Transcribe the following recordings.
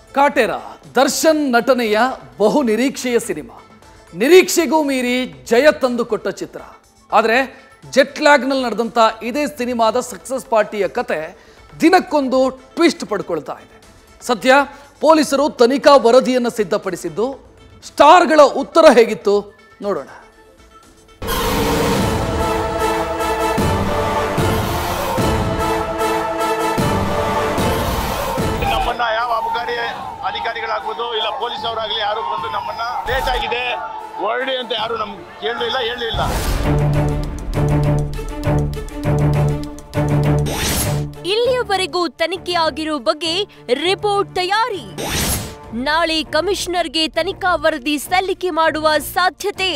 ಕಾಟೇರ ದರ್ಶನ್ ನಟನೆಯ ಬಹು ನಿರೀಕ್ಷೆಯ ಸಿನಿಮಾ ನಿರೀಕ್ಷೆಗೂ ಮೀರಿ ಜಯ ತಂದುಕೊಟ್ಟ ಚಿತ್ರ ಆದರೆ ಜೆಟ್ಲ್ಯಾಗ್ನಲ್ಲಿ ನಡೆದಂಥ ಇದೇ ಸಿನಿಮಾದ ಸಕ್ಸಸ್ ಪಾರ್ಟಿಯ ಕತೆ ದಿನಕ್ಕೊಂದು ಟ್ವಿಸ್ಟ್ ಪಡ್ಕೊಳ್ತಾ ಇದೆ ಸದ್ಯ ಪೊಲೀಸರು ತನಿಖಾ ವರದಿಯನ್ನು ಸಿದ್ಧಪಡಿಸಿದ್ದು ಸ್ಟಾರ್ಗಳ ಉತ್ತರ ಹೇಗಿತ್ತು ನೋಡೋಣ ನಮ್ಮನ್ನ ಯಾವ ಅಬಕಾರಿ ಅಧಿಕಾರಿಗಳಾಗ್ಬೋದು ಇಲ್ಲ ಪೊಲೀಸ್ ಅವರಾಗ್ಲಿ ಯಾರು ಬಂದು ನಮ್ಮನ್ನ ಲೇಟ್ ಆಗಿದೆ ಹೊರಡಿ ಅಂತ ಯಾರು ನಮ್ಗೆ ಕೇಳಲಿಲ್ಲ ಹೇಳಲಿಲ್ಲ ಇಲ್ಲಿಯವರೆಗೂ ತನಿಖೆಯಾಗಿರೋ ಬಗ್ಗೆ ರಿಪೋರ್ಟ್ ತಯಾರಿ ನಾಳೆ ಕಮಿಷನರ್ಗೆ ತನಿಖಾ ವರದಿ ಸಲ್ಲಿಕೆ ಮಾಡುವ ಸಾಧ್ಯತೆ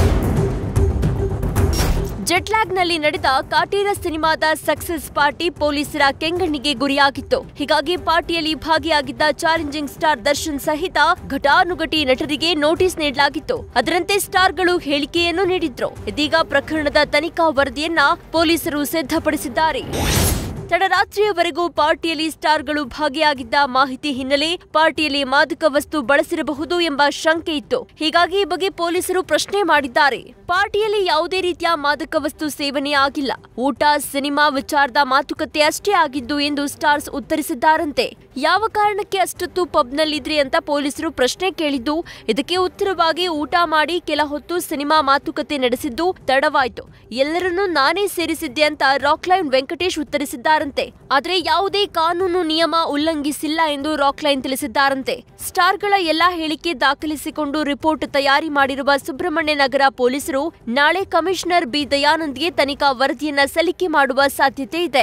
ಜೆಟ್ಲ್ಯಾಗ್ನಲ್ಲಿ ನಡೆದ ಕಾಟೇರ ಸಿನಿಮಾದ ಸಕ್ಸಸ್ ಪಾರ್ಟಿ ಪೊಲೀಸರ ಕೆಂಗಣ್ಣಿಗೆ ಗುರಿಯಾಗಿತ್ತು ಹೀಗಾಗಿ ಪಾರ್ಟಿಯಲ್ಲಿ ಭಾಗಿಯಾಗಿದ್ದ ಚಾಲೆಂಜಿಂಗ್ ಸ್ಟಾರ್ ದರ್ಶನ್ ಸಹಿತ ಘಟಾನುಘಟಿ ನಟರಿಗೆ ನೋಟಿಸ್ ನೀಡಲಾಗಿತ್ತು ಅದರಂತೆ ಸ್ಟಾರ್ಗಳು ಹೇಳಿಕೆಯನ್ನು ನೀಡಿದ್ರು ಇದೀಗ ಪ್ರಕರಣದ ತನಿಖಾ ವರದಿಯನ್ನ ಪೊಲೀಸರು ಸಿದ್ಧಪಡಿಸಿದ್ದಾರೆ ತಡರಾತ್ರಿಯವರೆಗೂ ಪಾರ್ಟಿಯಲ್ಲಿ ಸ್ಟಾರ್ಗಳು ಭಾಗಿಯಾಗಿದ್ದ ಮಾಹಿತಿ ಹಿನ್ನೆಲೆ ಪಾರ್ಟಿಯಲ್ಲಿ ಮಾದಕ ವಸ್ತು ಬಳಸಿರಬಹುದು ಎಂಬ ಶಂಕೆ ಇತ್ತು ಹೀಗಾಗಿ ಈ ಬಗ್ಗೆ ಪೊಲೀಸರು ಪ್ರಶ್ನೆ ಮಾಡಿದ್ದಾರೆ ಪಾರ್ಟಿಯಲ್ಲಿ ಯಾವುದೇ ರೀತಿಯ ಮಾದಕ ವಸ್ತು ಸೇವನೆ ಆಗಿಲ್ಲ ಊಟ ಸಿನಿಮಾ ವಿಚಾರದ ಮಾತುಕತೆ ಅಷ್ಟೇ ಆಗಿದ್ದು ಎಂದು ಸ್ಟಾರ್ಸ್ ಉತ್ತರಿಸಿದ್ದಾರಂತೆ ಯಾವ ಕಾರಣಕ್ಕೆ ಅಷ್ಟೊತ್ತು ಪಬ್ನಲ್ಲಿದ್ರಿ ಅಂತ ಪೊಲೀಸರು ಪ್ರಶ್ನೆ ಕೇಳಿದ್ದು ಇದಕ್ಕೆ ಉತ್ತರವಾಗಿ ಊಟ ಮಾಡಿ ಕೆಲ ಹೊತ್ತು ಸಿನಿಮಾ ಮಾತುಕತೆ ನಡೆಸಿದ್ದು ತಡವಾಯ್ತು ಎಲ್ಲರನ್ನೂ ನಾನೇ ಸೇರಿಸಿದ್ದೆ ಅಂತ ರಾಕ್ಲೈನ್ ವೆಂಕಟೇಶ್ ಉತ್ತರಿಸಿದ್ದಾರಂತೆ ಆದ್ರೆ ಯಾವುದೇ ಕಾನೂನು ನಿಯಮ ಉಲ್ಲಂಘಿಸಿಲ್ಲ ಎಂದು ರಾಕ್ಲೈನ್ ತಿಳಿಸಿದ್ದಾರಂತೆ ಸ್ಟಾರ್ಗಳ ಎಲ್ಲಾ ಹೇಳಿಕೆ ದಾಖಲಿಸಿಕೊಂಡು ರಿಪೋರ್ಟ್ ತಯಾರಿ ಮಾಡಿರುವ ಸುಬ್ರಹ್ಮಣ್ಯ ನಗರ ಪೊಲೀಸರು ನಾಳೆ ಕಮಿಷನರ್ ಬಿ ದಯಾನಂದ್ಗೆ ತನಿಖಾ ವರದಿಯನ್ನ ಸಲ್ಲಿಕೆ ಮಾಡುವ ಸಾಧ್ಯತೆ ಇದೆ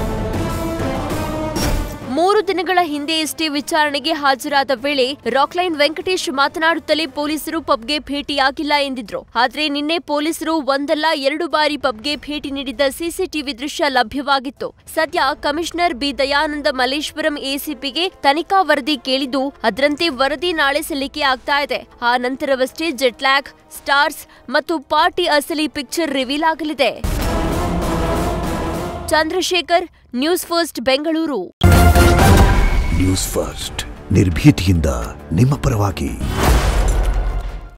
ಮೂರು ದಿನಗಳ ಹಿಂದೆಯಷ್ಟೇ ವಿಚಾರಣೆಗೆ ಹಾಜರಾದ ವೇಳೆ ರಾಕ್ಲೈನ್ ವೆಂಕಟೇಶ್ ಮಾತನಾಡುತ್ತಲೇ ಪೊಲೀಸರು ಪಬ್ಗೆ ಭೇಟಿಯಾಗಿಲ್ಲ ಎಂದಿದ್ರು ಆದ್ರೆ ನಿನ್ನೆ ಪೊಲೀಸರು ಒಂದಲ್ಲ ಎರಡು ಬಾರಿ ಪಬ್ಗೆ ಭೇಟಿ ನೀಡಿದ್ದ ಸಿಸಿಟಿವಿ ದೃಶ್ಯ ಲಭ್ಯವಾಗಿತ್ತು ಸದ್ಯ ಕಮಿಷನರ್ ಬಿ ದಯಾನಂದ ಮಲ್ಲೇಶ್ವರಂ ಎಸಿಪಿಗೆ ತನಿಖಾ ವರದಿ ಕೇಳಿದ್ದು ಅದರಂತೆ ವರದಿ ನಾಳೆ ಸಲ್ಲಿಕೆ ಆಗ್ತಾ ಇದೆ ಆ ನಂತರವಷ್ಟೇ ಜೆಟ್ಲ್ಯಾಗ್ ಸ್ಟಾರ್ಸ್ ಮತ್ತು ಪಾರ್ಟಿ ಅಸಲಿ ಪಿಕ್ಚರ್ ರಿವೀಲ್ ಆಗಲಿದೆ Chandrashekhar news first Bengaluru news first ನಿರ್ಭೀತಿಯಿಂದ ನಿಮ್ಮ ಪರವಾಗಿ